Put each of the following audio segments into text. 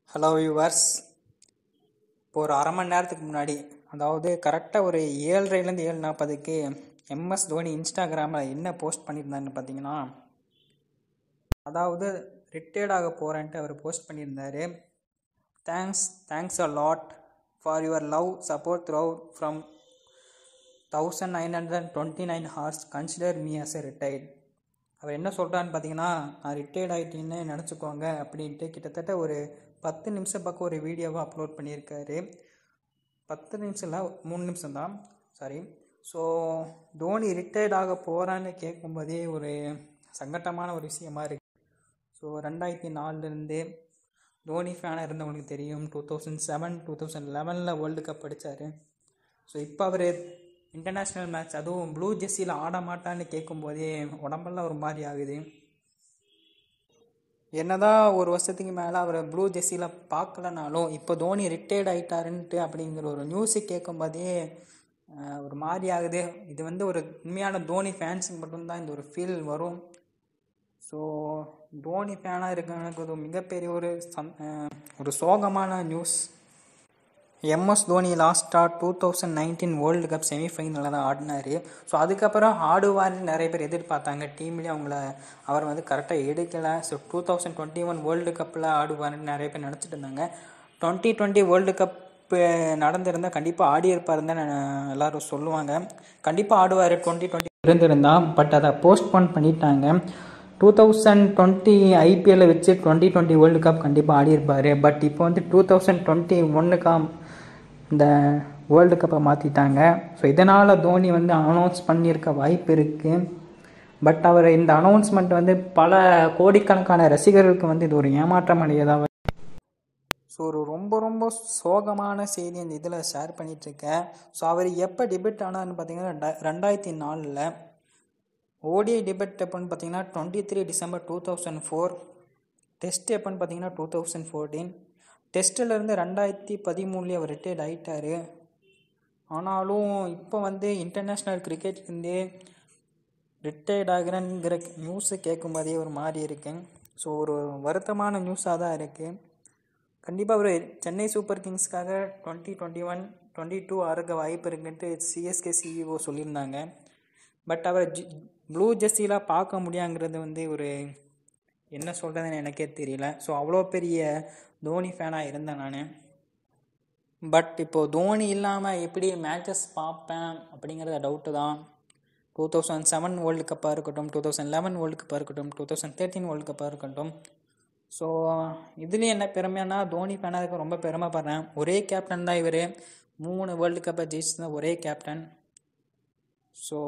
hello viewers இப்போ ஒரு அரை மணி நேரத்துக்கு முன்னாடி அதாவது கரெக்டாக ஒரு ஏழரைலேருந்து ஏழு நாற்பதுக்கு எம்எஸ் தோனி இன்ஸ்டாகிராமில் என்ன போஸ்ட் பண்ணியிருந்தாருன்னு பார்த்தீங்கன்னா அதாவது ரிட்டையர்ட் ஆக போகிறேன்ட்டு அவர் போஸ்ட் பண்ணியிருந்தாரு thanks thanks a lot for your love support through from thousand nine hundred twenty nine hours consider me as a retired அவர் என்ன சொல்கிறான்னு பார்த்தீங்கன்னா நான் ரிட்டையர்ட் ஆகிட்டேன்னு நினச்சிக்கோங்க அப்படின்ட்டு கிட்டத்தட்ட ஒரு பத்து நிமிஷம் பக்கம் ஒரு வீடியோவை அப்லோட் பண்ணியிருக்காரு பத்து நிமிஷம் இல்லை மூணு நிமிஷம் தான் சாரி ஸோ தோனி ரிட்டையர்ட் ஆக போகிறான்னு கேட்கும்போதே ஒரு சங்கட்டமான ஒரு விஷயமா இருக்குது ஸோ ரெண்டாயிரத்தி நாலுலேருந்து தோனி ஃபேனாக இருந்தவங்களுக்கு தெரியும் two thousand seven two thousand லெவனில் வேர்ல்டு கப் அடித்தார் ஸோ இப்போ அவர் இன்டர்நேஷ்னல் மேட்ச் அதுவும் ப்ளூ ஜெர்சியில் ஆட மாட்டான்னு கேட்கும்போதே உடம்பெல்லாம் ஒரு மாதிரி ஆகுது என்னதான் ஒரு வருஷத்துக்கு மேலே அவர் ப்ளூ ஜெர்சியில் பார்க்கலனாலும் இப்போ தோனி ரிட்டையர்ட் ஆகிட்டாருன்ட்டு அப்படிங்கிற ஒரு நியூஸு கேட்கும்போதே அஹ், ஒரு மாதிரி ஆகுது இது வந்து ஒரு உண்மையான தோனி ஃபேன்ஸுக்கு மட்டும்தான் இந்த ஒரு ஃபீல் வரும் ஸோ தோனி ஃபேனாக இருக்கவனுக்கு ஒரு மிகப்பெரிய ஒரு சந் அஹ், ஒரு சோகமான நியூஸ் எம்எஸ் தோனி லாஸ்ட்டாக two thousand nineteen world cup செமிஃபைனலில் தான் ஆடினார் ஸோ அதுக்கப்புறம் ஆடுவார்னு நிறைய பேர் எதிர்பார்த்தாங்க டீம்லேயே அவங்கள அவர் வந்து கரெக்டாக எடுக்கலை so two thousand twenty one world கப்பில் ஆடுவார்னு நிறைய பேர் நினச்சிட்டு இருந்தாங்க டுவெண்ட்டி டுவெண்ட்டி வேர்ல்டு கப் நடந்திருந்தால் கண்டிப்பாக ஆடி இருப்பாருன்னு தான் நான் எல்லாரும் சொல்லுவாங்க கண்டிப்பாக ஆடுவார் டுவெண்ட்டி டுவெண்ட்டி இருந்திருந்தா பட் அதை போஸ்ட்போன் பண்ணிட்டாங்க டூ தௌசண்ட் டுவெண்ட்டி ஐபிஎல்ல வச்சு டுவெண்ட்டி டுவெண்ட்டி வேர்ல்டு கப் கண்டிப்பாக ஆடியிருப்பார் பட் இப்போ வந்து டூ தௌசண்ட் டுவெண்ட்டி ஒன்றுக்காம் இந்த வேர்ல்டு கப்பை மாற்றிட்டாங்க ஸோ இதனால் தோனி வந்து அனௌன்ஸ் பண்ணியிருக்க வாய்ப்பு இருக்குது பட் அவர் இந்த அனௌன்ஸ்மெண்ட் வந்து பல கோடிக்கணக்கான ரசிகர்களுக்கு வந்து இது ஒரு ஏமாற்றம் அடையதாக ஸோ ஒரு ரொம்ப ரொம்ப சோகமான செய்தி இந்த இதில் ஷேர் பண்ணிகிட்ருக்கேன் ஸோ அவர் எப்போ டிபெட் ஆனார்னு பார்த்தீங்கன்னா ரெண்டா- ரெண்டாயிரத்தி நாலில் ஓடிஐ டிபெட் எப்போன்னு பார்த்தீங்கன்னா twenty three December two thousand four test எப்போன்னு பார்த்தீங்கன்னா டூ தௌசண்ட் ஃபோர்டீன் டெஸ்ட்டிலேருந்து ரெண்டாயிரத்தி பதிமூணுலேயே அவர் ரிட்டையர்ட் ஆகிட்டாரு ஆனாலும் இப்போ வந்து இன்டர்நேஷ்னல் கிரிக்கெட்லேருந்தே ரிட்டையர்ட் ஆகிறேங்கிற நியூஸை கேட்கும்போதே ஒரு மாதிரி இருக்குங்க ஸோ ஒரு வருத்தமான நியூஸாக தான் இருக்குது கண்டிப்பாக அவர் சென்னை சூப்பர் கிங்ஸ்க்காக twenty twenty one twenty two ஆறுக்க வாய்ப்பு இருக்குன்ட்டு சிஎஸ்கே சிஇஓ சொல்லியிருந்தாங்க பட் அவர் ஜி ப்ளூ ஜெர்சியில் பார்க்க முடியாங்கிறது வந்து ஒரு என்ன சொல்கிறதுன்னு எனக்கே தெரியல ஸோ அவ்வளோ பெரிய தோனி ஃபேனாக இருந்தேன் நான் பட் இப்போது தோனி இல்லாமல் எப்படி மேட்சஸ் பார்ப்பேன் அப்படிங்கிறத டவுட்டு தான் டூ தௌசண்ட் செவன் வேர்ல்டு கப்பாக இருக்கட்டும் டூ தௌசண்ட் லெவன் வேர்ல்டு கப்பாக இருக்கட்டும் டூ தௌசண்ட் தேர்ட்டீன் வேர்ல்டு கப்பாக இருக்கட்டும் ஸோ இதுலேயும் என்ன பெருமைன்னா தோனி ஃபேனாக இருக்க ரொம்ப பெருமைப்படுறேன் ஒரே கேப்டன் தான் இவர் மூணு வேர்ல்டு கப்பை ஜெயிச்சிருந்த ஒரே கேப்டன் ஸோ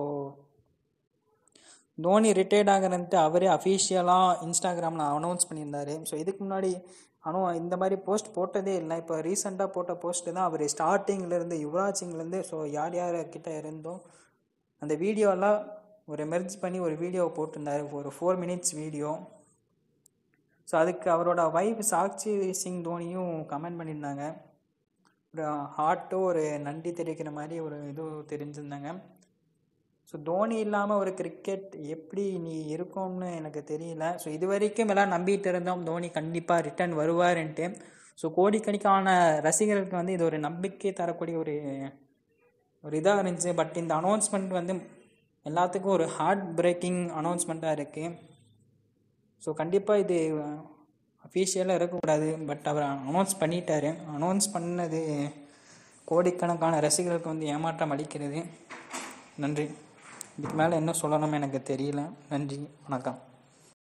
தோனி ரிட்டையர்ட் ஆகிறன்ட்டு அவரே அஃபீஷியலாக இன்ஸ்டாகிராமில் அனௌன்ஸ் பண்ணியிருந்தாரு ஸோ இதுக்கு முன்னாடி அனு இந்த மாதிரி போஸ்ட் போட்டதே இல்லை இப்போ ரீசெண்டாக போட்ட போஸ்ட்டு தான் அவர் ஸ்டார்டிங்லேருந்து யுவராஜ் சிங்லேருந்து ஸோ யார் யார் கிட்ட இருந்தோ அந்த வீடியோலாம் ஒரு மெர்ஜ் பண்ணி ஒரு வீடியோவை போட்டிருந்தாரு ஒரு ஃபோர் மினிட்ஸ் வீடியோ ஸோ அதுக்கு அவரோட வைஃப் சாக்ஷி சிங் தோனியும் கமெண்ட் பண்ணியிருந்தாங்க ஒரு ஹார்ட்டோ ஒரு நன்றி தெரிவிக்கிற மாதிரி ஒரு இது தெரிஞ்சிருந்தாங்க ஸோ தோனி இல்லாமல் ஒரு கிரிக்கெட் எப்படி நீ இருக்கும்னு எனக்கு தெரியல ஸோ இது வரைக்கும் எல்லாம் நம்பிட்டு இருந்தோம் தோனி கண்டிப்பாக ரிட்டர்ன் வருவாருன்ட்டு ஸோ கோடிக்கணக்கான ரசிகர்களுக்கு வந்து இது ஒரு நம்பிக்கை தரக்கூடிய ஒரு ஒரு இதாக இருந்துச்சு பட் இந்த அனௌன்ஸ்மெண்ட் வந்து எல்லாத்துக்கும் ஒரு ஹார்ட் பிரேக்கிங் அனௌன்ஸ்மெண்ட்டாக இருக்குது ஸோ கண்டிப்பாக இது அஃபீஷியலாக இருக்கக்கூடாது பட் அவர் அனௌன்ஸ் பண்ணிட்டாரு அனௌன்ஸ் பண்ணது கோடிக்கணக்கான ரசிகர்களுக்கு வந்து ஏமாற்றம் அளிக்கிறது நன்றி இதுக்கு மேலே என்ன சொல்லணும்னு எனக்கு தெரியல நன்றி வணக்கம்